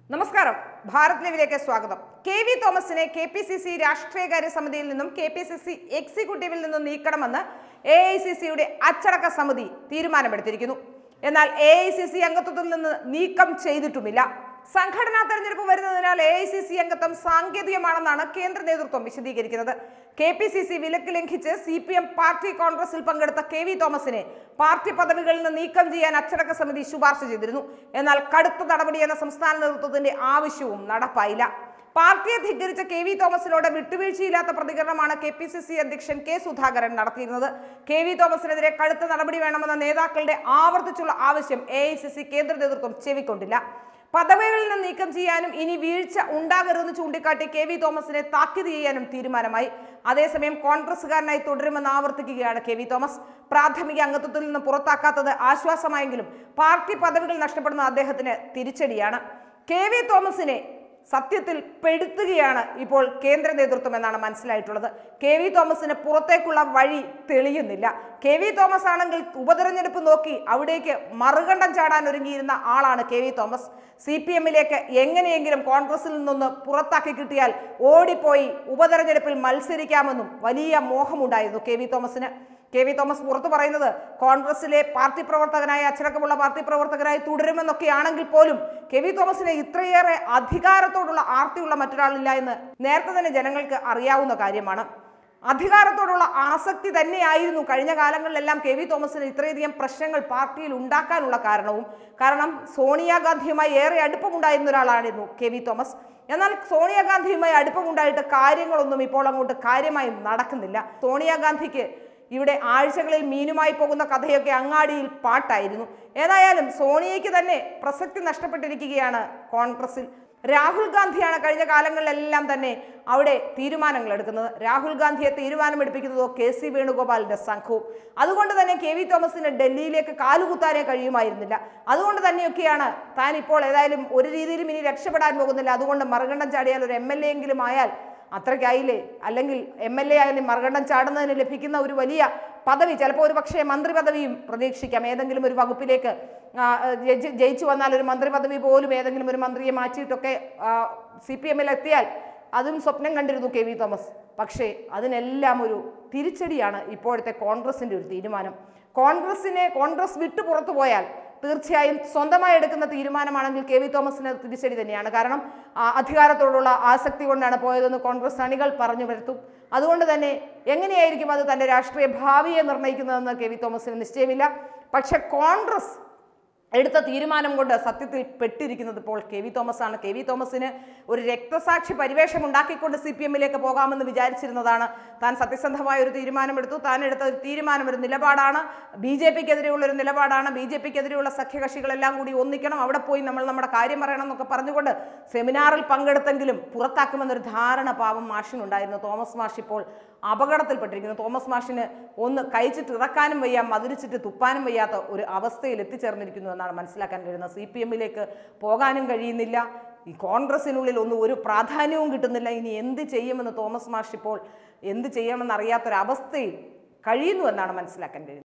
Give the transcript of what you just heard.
നമസ്കാരം ഭാരത് ലൈവിലേക്ക് സ്വാഗതം കെ വി തോമസിനെ കെ പി സി സി രാഷ്ട്രീയകാര്യ സമിതിയിൽ നിന്നും കെ പി സി സി എക്സിക്യൂട്ടീവിൽ നിന്നും നീക്കണമെന്ന് എ ഐ സി സിയുടെ അച്ചടക്ക സമിതി തീരുമാനമെടുത്തിരിക്കുന്നു എന്നാൽ എ ഐ സി സി അംഗത്വത്തിൽ നിന്ന് നീക്കം ചെയ്തിട്ടുമില്ല സംഘടനാ തെരഞ്ഞെടുപ്പ് വരുന്നതിനാൽ എ ഐ സി സി അംഗത്വം സാങ്കേതികമാണെന്നാണ് കേന്ദ്ര നേതൃത്വം വിശദീകരിക്കുന്നത് കെ പി സി സി വിലക്ക് ലംഘിച്ച് സി പി എം പാർട്ടി കോൺഗ്രസിൽ പങ്കെടുത്ത കെ വി തോമസിനെ പാർട്ടി പദവികളിൽ നിന്ന് നീക്കം ചെയ്യാൻ അച്ചടക്ക സമിതി ശുപാർശ ചെയ്തിരുന്നു എന്നാൽ കടുത്ത നടപടി എന്ന സംസ്ഥാന നേതൃത്വത്തിന്റെ ആവശ്യവും നടപ്പായില്ല പാർട്ടിയെ ധിക്കരിച്ച കെ വി തോമസിനോട് വിട്ടുവീഴ്ചയില്ലാത്ത പ്രതികരണമാണ് കെ പി സി സി അധ്യക്ഷൻ കെ സുധാകരൻ നടത്തിയിരുന്നത് കെ വി തോമസിനെതിരെ കടുത്ത നടപടി വേണമെന്ന നേതാക്കളുടെ ആവർത്തിച്ചുള്ള ആവശ്യം എ ഐ സി സി കേന്ദ്ര നേതൃത്വം ചെവിക്കൊണ്ടില്ല പദവികളിൽ നിന്ന് നീക്കം ചെയ്യാനും ഇനി വീഴ്ച ഉണ്ടാകരുതെന്ന് ചൂണ്ടിക്കാട്ടി കെ വി തോമസിനെ താക്കീത് ചെയ്യാനും തീരുമാനമായി അതേസമയം കോൺഗ്രസുകാരനായി തുടരുമെന്ന് ആവർത്തിക്കുകയാണ് കെ വി തോമസ് പ്രാഥമിക അംഗത്വത്തിൽ നിന്ന് പുറത്താക്കാത്തത് ആശ്വാസമായെങ്കിലും പാർട്ടി പദവികൾ നഷ്ടപ്പെടുന്ന അദ്ദേഹത്തിന് തിരിച്ചടിയാണ് കെ വി തോമസിനെ സത്യത്തിൽ പെടുത്തുകയാണ് ഇപ്പോൾ കേന്ദ്ര നേതൃത്വം എന്നാണ് മനസ്സിലായിട്ടുള്ളത് കെ വി തോമസിന് പുറത്തേക്കുള്ള വഴി തെളിയുന്നില്ല കെ വി തോമസ് ആണെങ്കിൽ ഉപതെരഞ്ഞെടുപ്പ് നോക്കി അവിടേക്ക് മറുകണ്ഠം ചാടാൻ ഒരുങ്ങിയിരുന്ന ആളാണ് K V Thomas C P എമ്മിലേക്ക് എങ്ങനെയെങ്കിലും കോൺഗ്രസിൽ നിന്നൊന്ന് പുറത്താക്കി കിട്ടിയാൽ ഓടിപ്പോയി ഉപതെരഞ്ഞെടുപ്പിൽ മത്സരിക്കാമെന്നും വലിയ മോഹമുണ്ടായിരുന്നു കെ വി തോമസിന് കെ വി തോമസ് പുറത്തു പറയുന്നത് കോൺഗ്രസിലെ പാർട്ടി പ്രവർത്തകനായി അച്ചടക്കമുള്ള പാർട്ടി പ്രവർത്തകനായി തുടരുമെന്നൊക്കെയാണെങ്കിൽ പോലും കെ വി തോമസിന് ഇത്രയേറെ അധികാരത്തോടുള്ള ആർത്തിയുള്ള മറ്റൊരാളില്ല എന്ന് നേരത്തെ തന്നെ ജനങ്ങൾക്ക് അറിയാവുന്ന കാര്യമാണ് അധികാരത്തോടുള്ള ആസക്തി തന്നെയായിരുന്നു കഴിഞ്ഞ കാലങ്ങളിലെല്ലാം കെ വി തോമസിന് ഇത്രയധികം പ്രശ്നങ്ങൾ പാർട്ടിയിൽ ഉണ്ടാക്കാനുള്ള കാരണവും കാരണം സോണിയാഗാന്ധിയുമായി ഏറെ അടുപ്പമുണ്ടായിരുന്ന ഒരാളായിരുന്നു കെ വി തോമസ് എന്നാൽ സോണിയാഗാന്ധിയുമായി അടുപ്പമുണ്ടായിട്ട് കാര്യങ്ങളൊന്നും ഇപ്പോൾ അങ്ങോട്ട് കാര്യമായി നടക്കുന്നില്ല സോണിയാഗാന്ധിക്ക് ഇവിടെ ആഴ്ചകളിൽ മീനുമായി പോകുന്ന കഥയൊക്കെ അങ്ങാടിയിൽ പാട്ടായിരുന്നു ഏതായാലും സോണിയയ്ക്ക് തന്നെ പ്രസക്തി നഷ്ടപ്പെട്ടിരിക്കുകയാണ് കോൺഗ്രസിൽ രാഹുൽ ഗാന്ധിയാണ് കഴിഞ്ഞ കാലങ്ങളിലെല്ലാം തന്നെ അവിടെ തീരുമാനങ്ങൾ എടുക്കുന്നത് രാഹുൽ ഗാന്ധിയെ തീരുമാനമെടുപ്പിക്കുന്നതോ കെ സി വേണുഗോപാലിന്റെ സംഘവും അതുകൊണ്ട് തന്നെ കെ വി തോമസിന് ഡൽഹിയിലേക്ക് കാലുകുത്താനേ കഴിയുമായിരുന്നില്ല അതുകൊണ്ട് തന്നെയൊക്കെയാണ് താൻ ഇപ്പോൾ ഏതായാലും ഒരു രീതിയിലും ഇനി രക്ഷപ്പെടാൻ പോകുന്നില്ല അതുകൊണ്ട് മറുകണ്ഠം ചാടിയാൽ ഒരു എം എൽ എ എങ്കിലും ആയാൽ അത്രയ്ക്കായില്ലേ അല്ലെങ്കിൽ എം എൽ എ ആയാലും മറുകണ്ഠം ചാടുന്നതിന് ലഭിക്കുന്ന ഒരു വലിയ പദവി ചിലപ്പോൾ ഒരു പക്ഷേ മന്ത്രി പദവിയും പ്രതീക്ഷിക്കാം ഏതെങ്കിലും ഒരു വകുപ്പിലേക്ക് ആ, ജയിച്ച് ജയിച്ചു വന്നാൽ ഒരു മന്ത്രി പദവി പോലും ഏതെങ്കിലും ഒരു മന്ത്രിയെ മാറ്റിയിട്ടൊക്കെ സി പി എമ്മിൽ എത്തിയാൽ അതും സ്വപ്നം കണ്ടിരുന്നു കെ വി തോമസ് പക്ഷേ അതിനെല്ലാം ഒരു തിരിച്ചടിയാണ് ഇപ്പോഴത്തെ കോൺഗ്രസിന്റെ ഒരു തീരുമാനം കോൺഗ്രസിനെ കോൺഗ്രസ് വിട്ടു പുറത്തു പോയാൽ തീർച്ചയായും സ്വന്തമായി എടുക്കുന്ന തീരുമാനമാണെങ്കിൽ കെ വി തോമസിന് അത് തിരിച്ചടി തന്നെയാണ് കാരണം ആ, അധികാരത്തോടുള്ള ആസക്തി കൊണ്ടാണ് പോയതെന്ന് കോൺഗ്രസ് അണികൾ പറഞ്ഞു വരുത്തും അതുകൊണ്ട് തന്നെ എങ്ങനെയായിരിക്കും അത് തന്റെ രാഷ്ട്രീയ ഭാവിയെ നിർണ്ണയിക്കുന്നതെന്ന് കെ വി തോമസിന് നിശ്ചയമില്ല പക്ഷെ കോൺഗ്രസ് എടുത്ത തീരുമാനം കൊണ്ട് സത്യത്തിൽ പെട്ടിരിക്കുന്നത് ഇപ്പോൾ കെ വി തോമസ് ആണ് കെ വി തോമസിന് ഒരു രക്തസാക്ഷി പരിവേഷം ഉണ്ടാക്കിക്കൊണ്ട് സി പി എമ്മിലേക്ക് പോകാമെന്ന് വിചാരിച്ചിരുന്നതാണ് താൻ സത്യസന്ധമായ ഒരു തീരുമാനമെടുത്തു താൻ എടുത്ത ഒരു തീരുമാനം ഒരു നിലപാടാണ് ബി ജെ പിക്കെതിരെയുള്ള ഒരു നിലപാടാണ് ബി ജെ പിക്കെതിരെയുള്ള സഖ്യകക്ഷികളെല്ലാം കൂടി ഒന്നിക്കണം അവിടെ പോയി നമ്മൾ നമ്മുടെ കാര്യം പറയണം എന്നൊക്കെ പറഞ്ഞുകൊണ്ട് സെമിനാറിൽ പങ്കെടുത്തെങ്കിലും പുറത്താക്കുമെന്നൊരു ധാരണ പാവം മാഷിനുണ്ടായിരുന്നു തോമസ് മാഷ് ഇപ്പോൾ അപകടത്തിൽപ്പെട്ടിരിക്കുന്നു തോമസ് മാഷിന് ഒന്ന് കഴിച്ചിട്ട് ഇറക്കാനും വയ്യ മധുരിച്ചിട്ട് തുപ്പാനും വയ്യാത്ത ഒരു അവസ്ഥയിൽ എത്തിച്ചേർന്നിരിക്കുന്നു എന്നാണ് മനസ്സിലാക്കാൻ കഴിയുന്നത് സി പി എമ്മിലേക്ക് പോകാനും കഴിയുന്നില്ല ഈ കോൺഗ്രസിനുള്ളിൽ ഒന്നും ഒരു പ്രാധാന്യവും കിട്ടുന്നില്ല ഇനി എന്ത് ചെയ്യുമെന്ന് തോമസ് മാഷ് ഇപ്പോൾ എന്ത് ചെയ്യുമെന്ന് അറിയാത്തൊരവസ്ഥയിൽ കഴിയുന്നു എന്നാണ് മനസ്സിലാക്കാൻ കഴിയുന്നത്